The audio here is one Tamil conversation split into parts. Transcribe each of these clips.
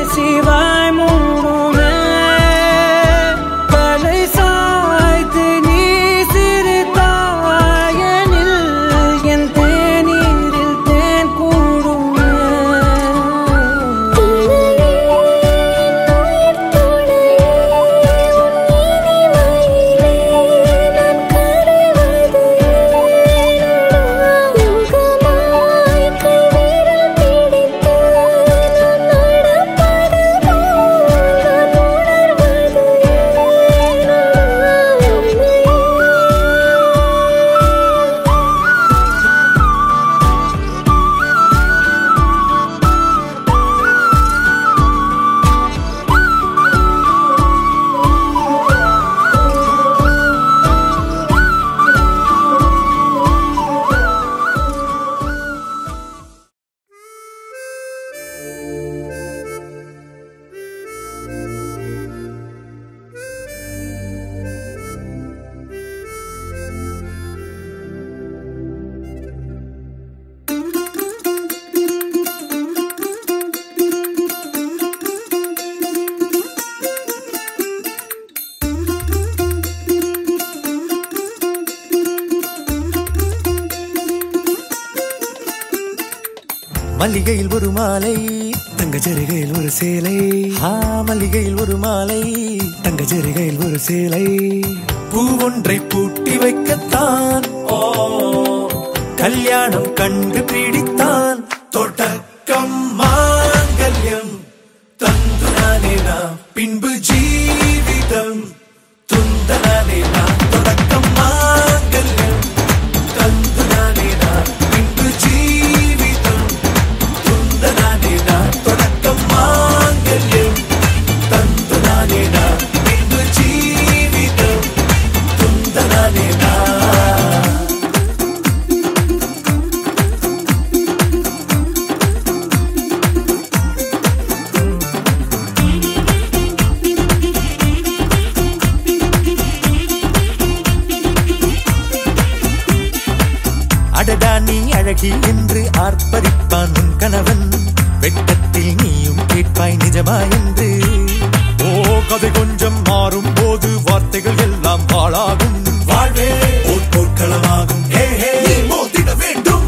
சிவாய் மூடுமே தலை சாய்த்து நீ சிரித்தாயனில் என் தேநீரில் தேன் கூடுமே மல்லிகையில் ஒரு மாலை தங்க ஜரிகையில் ஒரு சேலை ஆ மல்லிகையில் ஒரு மாலை தங்க ஜரிகையில் ஒரு சேலை பூ ஒன்றை பூட்டி வைக்கத்தான் ஓ கல்யாணம் கண்டு பிடித்தான் தொடக்கம் மாங்கல்யம் தந்துனானே நாம் பின்பு ஜீவிதம் துந்தனானே நாம் தொடக்கம் மாங்கல்யம் தந்துனானே நாம் பின்பு ஜீவிதம் துந்தனானே நாம் தொடக்கம் மாங்கல்யம் தந்துனானே நாம் பின்பு ஜீவிதம் துந்தனானே நாம் அடடா நீ அழகி என்று ஆர்ப்பரிப்பான் உன் கணவன் வெட்டத்தில் நீயும் கேட்பாய் நிஜமா என்று ஓ கதை கொஞ்சம் மாறும் போது வார்த்தைகள் எல்லாம் பாழாகும் வாழ்வே ஓர் போர்க்களமாகும் ஹே ஹே நீ மோதிட வேண்டும்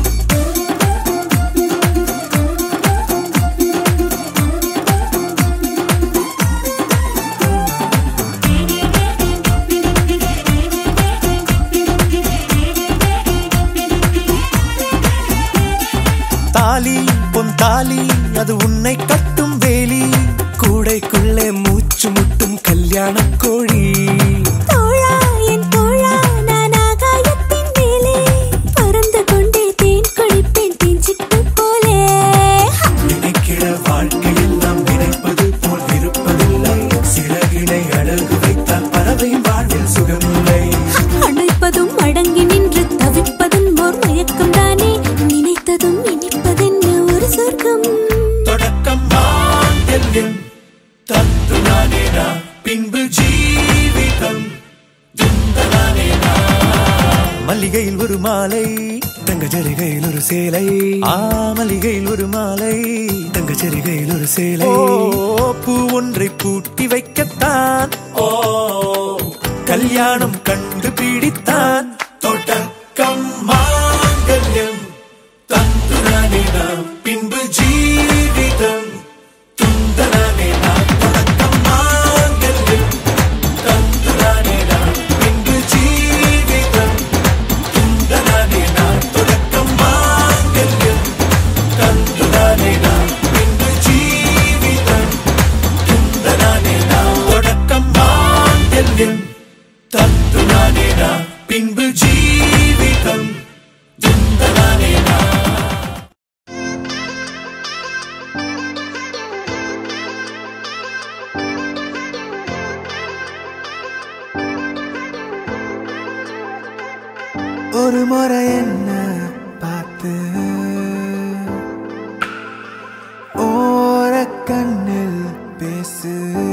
தாலி பொன் தாலி அது உன்னை கட்டும் வேலி கூடைக்குள்ளே மூச்சு முட்டும் கல்யாண கோழி தோழா என் தோழா நான் ஆகாயத்தின் மேலே பறந்து கொண்டே தேன் குடிப்பேன் தேஞ்சிட்டு போலே நினைக்கிற வாழ்க்கையில் நாம் நினைப்பது போல் இருப்பதில்லை சிறகினை அழகு வைத்தால் பறவை வாழ்வில் சுகமில்லை அணைப்பதும் அடங்கி நின்று தவிப்பதும் ஓர் மயக்கம் தானே நினைத்ததும் இனிப்பதென்ன ஒரு சொர்க்கம் தொடக்கம் மாங்கல்யம் தத்து நானேனா பின்பு ஜீவிதம் துந்தனானேனா மல்லிகையில் ஒரு மாலை தங்க ஜரிகையில் ஒரு சேலை ஆ மல்லிகையில் ஒரு மாலை தங்க ஜரிகையில் ஒரு சேலை பூ ஒன்றை பூட்டி வைக்கத்தான் ஓ கல்யாணம் கண்டு பிடித்தான் தொடக்கம் மாங்கல்யம் தந்துனானே நாம் பின்பு ஜீவிதம் துந்தனானே நாம் தொடக்கம் மாங்கல்யம் தந்துனானே நாம் பின்பு ஜீவிதம் துந்தனானே நாம் தொடக்கம் மாங்கல்யம் தந்துனானே நாம் பின்பு ஜீவிதம் துந்தனானே நாம் தொடக்கம் மாங்கல்யம் தந்துனானே நாம் பின்பு ஜீவிதம் துந்தனானே நாம் ஒரு முறை என்ன பார்த்து ஓர கண்ணில் பேசு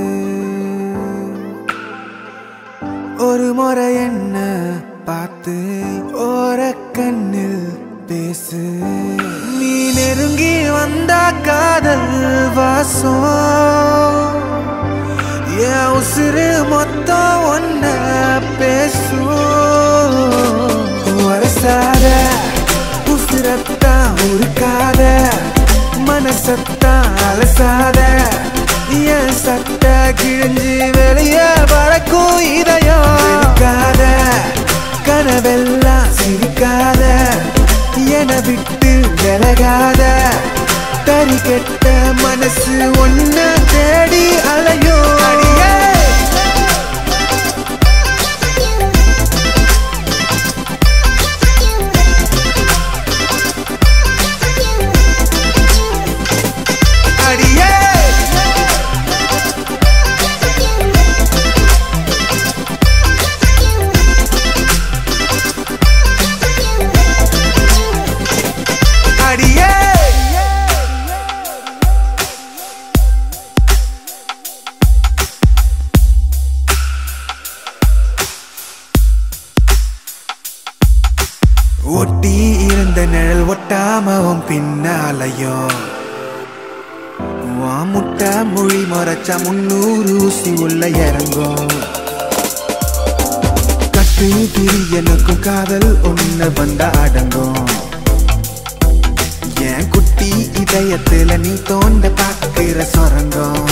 ஒரு முறை என்ன பார்த்து ஓர கண்ணில் பேசு நீ நீ நெருங்கி வந்தா காதல் வாசம் என் உசுறு மொத்தம் ஒன்ன பேசும் வரசாத உசுரத்தான் உருக்காத மனசத்தான் அலசாத என் சட்ட கிழிஞ்சு வெளியே பறக்கும் இதயம் இருக்காத கனவெல்லாம் சிரிக்காத என விட்டு விலகாத தறி கெட்ட மனசு ஒன்ன தேடி அலையோ அடியே அடியே அடியே ஒட்டி இருந்த நிழல் ஒட்டாமவும் பின்னாலையும் உன் முட்டை மொழி மறைச்சா முன்னூறு ஊசி உள்ள இறங்கும் கட்டு திரி எனக்கும் காதல் ஒண்ணு வந்தா அடங்கும் என் குட்டி இதயத்துல நீ தோண்ட பாக்குற சொரங்கம்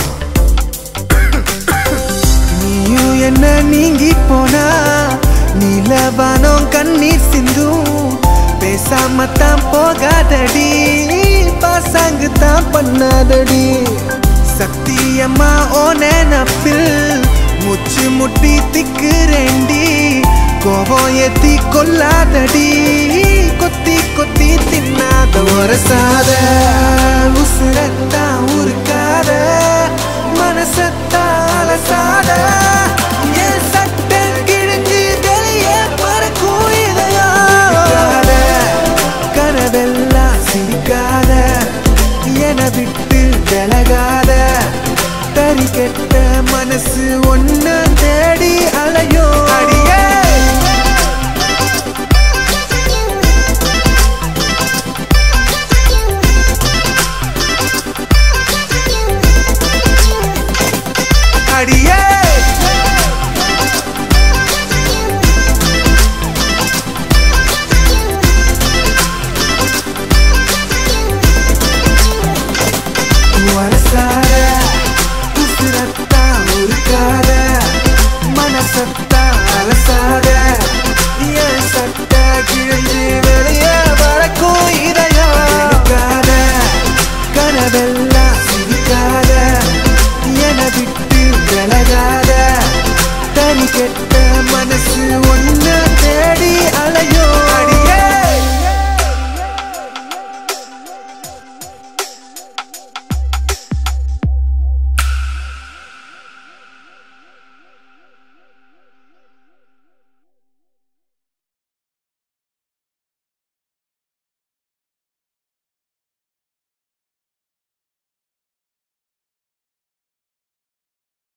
நீயும் என்ன நீங்கி போனா நீலவானம் கண்ணீர் சிந்தும் பேசாம தான் போகாதடி பாசாங்கு தான் பண்ணாதடி சத்தியம்மா ஓ நினப்பில் முச்சு முட்டி திக்குறேண்டி கோபம் ஏத்தி கொல்லாதடி கொத்தி கொத்தி தின்னாத ஒரசாத உசுரத்தான் உருக்காத மனசத்தான் அலசாத என் சட்டை கிழிஞ்சு வெளியே பறக்கும் இதயம் கனவெல்லாம் சிரிக்காத என விட்டு விலகாத தறி கெட்ட மனசு ஒன்ன தேடி அலையோ அடியே அடியே வரசார உசுரத்தான் உருக்காத மனசத்தான்